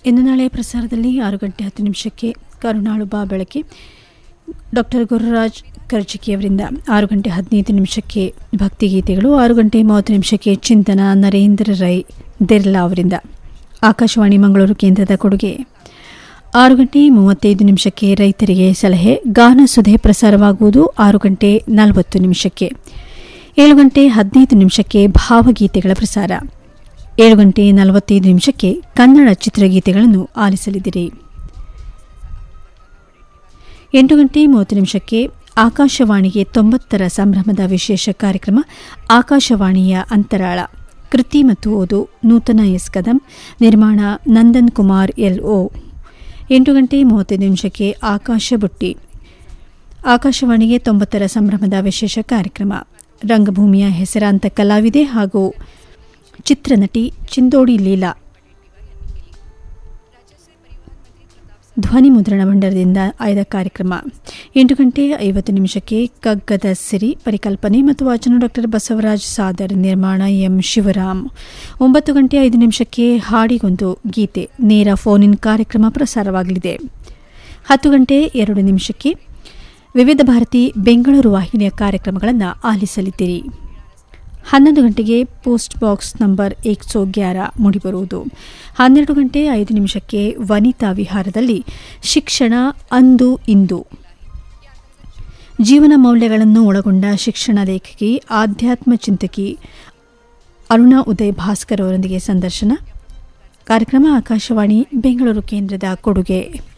ಇನ್ನು ನಾಳೆ ಪ್ರಸಾರದಲ್ಲಿ ಆರು ಗಂಟೆ ಹತ್ತು ನಿಮಿಷಕ್ಕೆ ಕರುಣಾಳು ಬಾ ಬೆಳಕೆ ಡಾಕ್ಟರ್ ಗುರುರಾಜ್ ಕರ್ಜಿಕಿಯವರಿಂದ ಆರು ಗಂಟೆ ಹದಿನೈದು ನಿಮಿಷಕ್ಕೆ ಭಕ್ತಿಗೀತೆಗಳು ಆರು ಗಂಟೆ ಮೂವತ್ತು ನಿಮಿಷಕ್ಕೆ ಚಿಂತನ ನರೇಂದ್ರ ರೈ ದೆರ್ಲಾ ಅವರಿಂದ ಆಕಾಶವಾಣಿ ಮಂಗಳೂರು ಕೇಂದ್ರದ ಕೊಡುಗೆ ಆರು ಗಂಟೆ ಮೂವತ್ತೈದು ನಿಮಿಷಕ್ಕೆ ರೈತರಿಗೆ ಸಲಹೆ ಗಾನ ಸುಧೆ ಪ್ರಸಾರವಾಗುವುದು ಆರು ಗಂಟೆ ನಲವತ್ತು ನಿಮಿಷಕ್ಕೆ ಏಳು ಗಂಟೆ ಹದಿನೈದು ನಿಮಿಷಕ್ಕೆ ಭಾವಗೀತೆಗಳ ಪ್ರಸಾರ ಏಳು ಗಂಟೆ ನಲವತ್ತೈದು ನಿಮಿಷಕ್ಕೆ ಕನ್ನಡ ಚಿತ್ರಗೀತೆಗಳನ್ನು ಆಲಿಸಲಿದ್ದೀರಿ ಎಂಟು ಗಂಟೆ ಮೂವತ್ತು ನಿಮಿಷಕ್ಕೆ ಆಕಾಶವಾಣಿಗೆ ತೊಂಬತ್ತರ ಸಂಭ್ರಮದ ವಿಶೇಷ ಕಾರ್ಯಕ್ರಮ ಆಕಾಶವಾಣಿಯ ಅಂತರಾಳ ಕೃತಿ ಮತ್ತು ಓದು ನೂತನ ಎಸ್ ಕದಂ ನಿರ್ಮಾಣ ನಂದನ್ ಕುಮಾರ್ ಎಲ್ ಒ ಎಂಟು ಗಂಟೆ ಮೂವತ್ತೈದು ನಿಮಿಷಕ್ಕೆ ಆಕಾಶ ಬುಟ್ಟಿ ಆಕಾಶವಾಣಿಗೆ ತೊಂಬತ್ತರ ಸಂಭ್ರಮದ ವಿಶೇಷ ಕಾರ್ಯಕ್ರಮ ರಂಗಭೂಮಿಯ ಹೆಸರಾಂತ ಕಲಾವಿದೆ ಹಾಗೂ ಚಿತ್ರನಟಿ ಚಿಂದೋಡಿ ಲೀಲಾ ಧ್ವನಿ ಮುದ್ರಣ ಮಂಡಲದಿಂದ ಆಯ್ದ ಕಾರ್ಯಕ್ರಮ ಎಂಟು ಗಂಟೆ ಐವತ್ತು ನಿಮಿಷಕ್ಕೆ ಕಗ್ಗದ ಸಿರಿ ಪರಿಕಲ್ಪನೆ ಮತ್ತು ವಾಚನ ಡಾಕ್ಟರ್ ಬಸವರಾಜ್ ಸಾದರ್ ನಿರ್ಮಾಣ ಎಂ ಶಿವರಾಮ್ ಒಂಬತ್ತು ಗಂಟೆ ಐದು ನಿಮಿಷಕ್ಕೆ ಹಾಡಿಗೊಂದು ಗೀತೆ ನೇರ ಫೋನ್ ಇನ್ ಕಾರ್ಯಕ್ರಮ ಪ್ರಸಾರವಾಗಲಿದೆ ಹತ್ತು ಗಂಟೆ ಎರಡು ನಿಮಿಷಕ್ಕೆ ವಿವಿಧ ಭಾರತಿ ಬೆಂಗಳೂರು ವಾಹಿನಿಯ ಕಾರ್ಯಕ್ರಮಗಳನ್ನು ಆಲಿಸಲಿದ್ದೀರಿ ಹನ್ನೊಂದು ಗಂಟೆಗೆ ಪೋಸ್ಟ್ ಬಾಕ್ಸ್ ನಂಬರ್ ಏಕ್ಸೋ ಗ್ಯಾರ ಮೂಡಿಬರುವುದು ಹನ್ನೆರಡು ಗಂಟೆ ಐದು ನಿಮಿಷಕ್ಕೆ ವನಿತಾ ವಿಹಾರದಲ್ಲಿ ಶಿಕ್ಷಣ ಅಂದು ಇಂದು ಜೀವನ ಮೌಲ್ಯಗಳನ್ನು ಒಳಗೊಂಡ ಶಿಕ್ಷಣ ಲೇಖಕಿ ಆಧ್ಯಾತ್ಮ ಚಿಂತಕಿ ಅರುಣಾ ಉದಯ್ ಭಾಸ್ಕರ್ ಅವರೊಂದಿಗೆ ಸಂದರ್ಶನ ಕಾರ್ಯಕ್ರಮ ಆಕಾಶವಾಣಿ ಬೆಂಗಳೂರು ಕೇಂದ್ರದ ಕೊಡುಗೆ